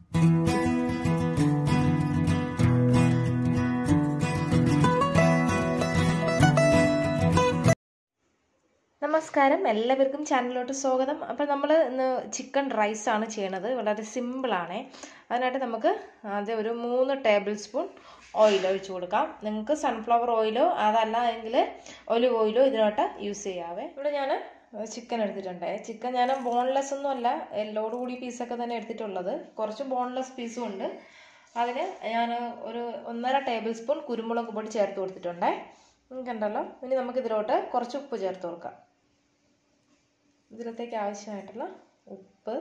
നമസ്കാരം എല്ലാവർക്കും ചാനലിലോട്ട് സ്വാഗതം അപ്പോൾ നമ്മൾ ഇന്ന് ചിക്കൻ റൈസ് ആണ് ചെയ്യണത് വളരെ സിമ്പിളാണ് അതിനായിട്ട് നമുക്ക് ആദ്യം ഒരു മൂന്ന് ടേബിൾ സ്പൂൺ ഓയിൽ ഒഴിച്ച് കൊടുക്കാം നിങ്ങൾക്ക് സൺഫ്ലവർ ഓയിലോ അതല്ല എങ്കിൽ ഒലിവ് ഓയിലോ ഇതിനോട്ട് യൂസ് ചെയ്യാവേ ഇവിടെ ഞാൻ ചിക്കൻ എടുത്തിട്ടുണ്ട് ചിക്കൻ ഞാൻ ബോൺലെസ് ഒന്നും അല്ല എല്ലോട് കൂടി പീസൊക്കെ തന്നെ എടുത്തിട്ടുള്ളത് കുറച്ച് ബോൺലെസ് പീസും ഉണ്ട് അതിന് ഞാൻ ഒരു ഒന്നര ടേബിൾ സ്പൂൺ കുരുമുളക് പൊടി ചേർത്ത് കൊടുത്തിട്ടുണ്ടേ കണ്ടല്ലോ ഇനി നമുക്ക് ഇതിലോട്ട് കുറച്ച് ഉപ്പ് ചേർത്ത് കൊടുക്കാം ഇതിലത്തേക്ക് ആവശ്യമായിട്ടുള്ള ഉപ്പ്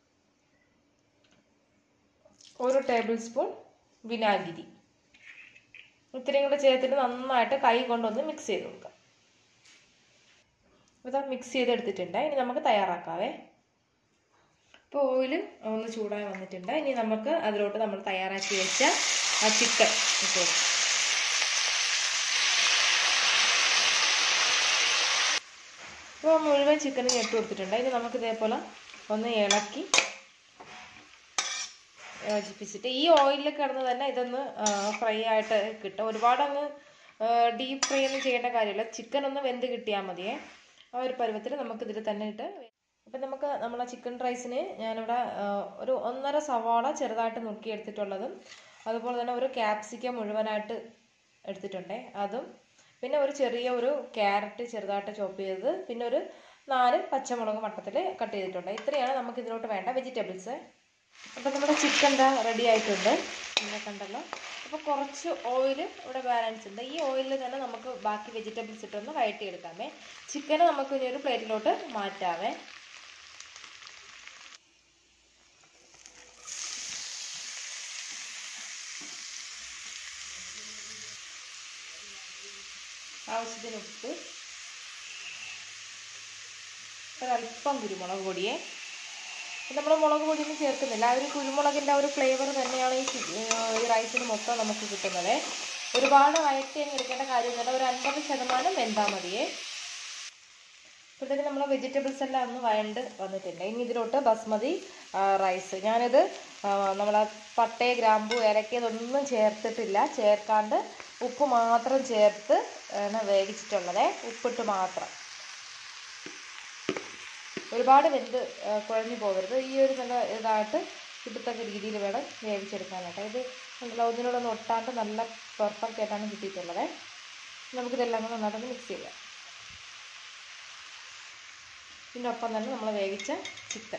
ഒരു ടേബിൾ സ്പൂൺ വിനാഗിരി ഇത്രയും കൂടെ ചേർത്തിട്ട് നന്നായിട്ട് കൈ കൊണ്ടൊന്ന് മിക്സ് ചെയ്ത് കൊടുക്കാം ഇതാ മിക്സ് ചെയ്തെടുത്തിട്ടുണ്ട് ഇനി നമുക്ക് തയ്യാറാക്കാവേ ഇപ്പോൾ ഓയിൽ ഒന്ന് ചൂടായി വന്നിട്ടുണ്ട് ഇനി നമുക്ക് അതിലോട്ട് നമ്മൾ തയ്യാറാക്കി വെച്ച ആ ചിക്കൻ ഇട്ട് കൊടുക്കാം ഇപ്പോൾ മുഴുവൻ ചിക്കനും ഇട്ട് കൊടുത്തിട്ടുണ്ട് ഇനി നമുക്ക് ഇതേപോലെ ഒന്ന് ഇളക്കി യോജിപ്പിച്ചിട്ട് ഈ ഓയിലിൽ കിടന്ന് തന്നെ ഇതൊന്ന് ഫ്രൈ ആയിട്ട് കിട്ടും ഒരുപാട് അങ്ങ് ഡീപ്പ് ഫ്രൈ ഒന്നും ചെയ്യേണ്ട കാര്യമില്ല ചിക്കൻ ഒന്ന് വെന്ത് കിട്ടിയാൽ മതിയേ ആ ഒരു പരുവത്തിൽ നമുക്ക് ഇതിൽ തന്നെ ഇട്ട് അപ്പം നമുക്ക് നമ്മളെ ചിക്കൻ റൈസിന് ഞാനിവിടെ ഒരു ഒന്നര സവാള ചെറുതായിട്ട് നുറുക്കി എടുത്തിട്ടുള്ളതും അതുപോലെ തന്നെ ഒരു ക്യാപ്സിക്കം മുഴുവനായിട്ട് എടുത്തിട്ടുണ്ടേ അതും പിന്നെ ഒരു ചെറിയ ഒരു ക്യാരറ്റ് ചെറുതായിട്ട് ചോപ്പ് ചെയ്തത് പിന്നെ ഒരു നാല് പച്ചമുളക് മട്ടത്തിൽ കട്ട് ചെയ്തിട്ടുണ്ട് ഇത്രയാണ് നമുക്ക് ഇതിലോട്ട് വേണ്ട വെജിറ്റബിൾസ് അപ്പോൾ നമ്മുടെ ചിക്കൻ ദാ റെഡി ആയിട്ടുണ്ട് നിങ്ങൾ കണ്ടല്ലോ അപ്പോൾ കുറച്ച് ഓയിൽ ഇവിടെ ബാലൻസ് ഉണ്ട് ഈ ഓയിലിൽ തന്നെ നമുക്ക് ബാക്കി വെജിറ്റബിൾസ് ഇട്ടൊന്ന് വഴറ്റിയെടുക്കാമേ ചിക്കന് നമുക്ക് ഇനി ഒരു പ്ലേറ്റിലോട്ട് മാറ്റാമേ ആവശ്യത്തിന് ഉപ്പ് ഒരല്പം കുരുമുളക് പൊടിയേ നമ്മൾ മുളക് പൊടിയൊന്നും ചേർക്കുന്നില്ല ആ ഒരു കുരുമുളകിൻ്റെ ആ ഒരു ഫ്ലേവർ തന്നെയാണ് ഈ ഈ റൈസിന് മൊത്തം നമുക്ക് കിട്ടുന്നത് ഒരുപാട് വഴറ്റി അങ്ങ് എടുക്കേണ്ട കാര്യമൊന്നുമില്ല ഒരു അൻപത് ശതമാനം വെന്താൽ മതിയേ ഇപ്പോഴത്തേക്ക് നമ്മൾ വെജിറ്റബിൾസ് എല്ലാം ഒന്ന് വഴണ്ട് വന്നിട്ടുണ്ട് ഇനി ഇതിലോട്ട് ബസ്മതി റൈസ് ഞാനിത് നമ്മൾ പട്ടയ ഗ്രാമ്പു ഏലക്ക ഇതൊന്നും ചേർത്തിട്ടില്ല ചേർക്കാണ്ട് ഉപ്പ് മാത്രം ചേർത്ത് ആണ് വേവിച്ചിട്ടുള്ളത് ഉപ്പിട്ട് മാത്രം ഒരുപാട് വെന്ത് കുഴഞ്ഞു പോകരുത് ഈ ഒരു നല്ല ഇതായിട്ട് കിട്ടത്തക്ക രീതിയിൽ വേണം വേവിച്ചെടുക്കാനായിട്ട് ഇത് ഉണ്ടല്ലോ ഒന്നിനോടൊന്ന് ഒട്ടാണ്ട് നല്ല പെർഫെക്റ്റ് ആയിട്ടാണ് കിട്ടിയിട്ടുള്ളത് നമുക്കിതെല്ലാം കൂടെ നന്നായിട്ടൊന്ന് മിക്സ് ചെയ്യാം പിന്നെ ഒപ്പം തന്നെ നമ്മൾ വേവിച്ച ചിക്കൻ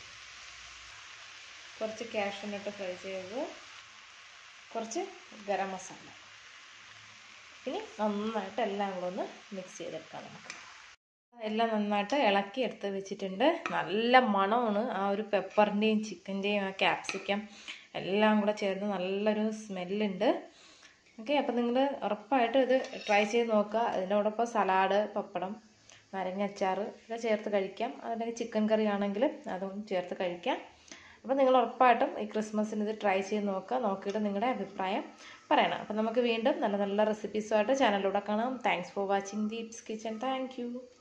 കുറച്ച് കാഷ്യൂനട്ട് ഫ്രൈ ചെയ്തത് കുറച്ച് ഗരം മസാല ഇനി നന്നായിട്ട് എല്ലാം കൂടെ ഒന്ന് മിക്സ് ചെയ്തെടുക്കാം നമുക്ക് എല്ലാം നന്നായിട്ട് ഇളക്കി എടുത്ത് വെച്ചിട്ടുണ്ട് നല്ല മണമാണ് ആ ഒരു പെപ്പറിൻ്റെയും ചിക്കൻ്റെയും ആ ക്യാപ്സിക്കം എല്ലാം കൂടെ ചേർന്ന് നല്ലൊരു സ്മെല്ലുണ്ട് ഓക്കെ അപ്പം നിങ്ങൾ ഉറപ്പായിട്ട് ഇത് ട്രൈ ചെയ്ത് നോക്കുക അതിനോടൊപ്പം സലാഡ് പപ്പടം നാരങ്ങ അച്ചാർ ഒക്കെ ചേർത്ത് കഴിക്കാം അതല്ലെങ്കിൽ ചിക്കൻ കറി ആണെങ്കിൽ അതും ചേർത്ത് കഴിക്കാം അപ്പോൾ നിങ്ങൾ ഉറപ്പായിട്ടും ഈ ക്രിസ്മസിന് ഇത് ട്രൈ ചെയ്ത് നോക്കുക നോക്കിയിട്ട് നിങ്ങളുടെ അഭിപ്രായം പറയണം അപ്പോൾ നമുക്ക് വീണ്ടും നല്ല നല്ല റെസിപ്പീസുമായിട്ട് ചാനലിലൂടെ കാണാം thanks for watching Deep's kitchen thank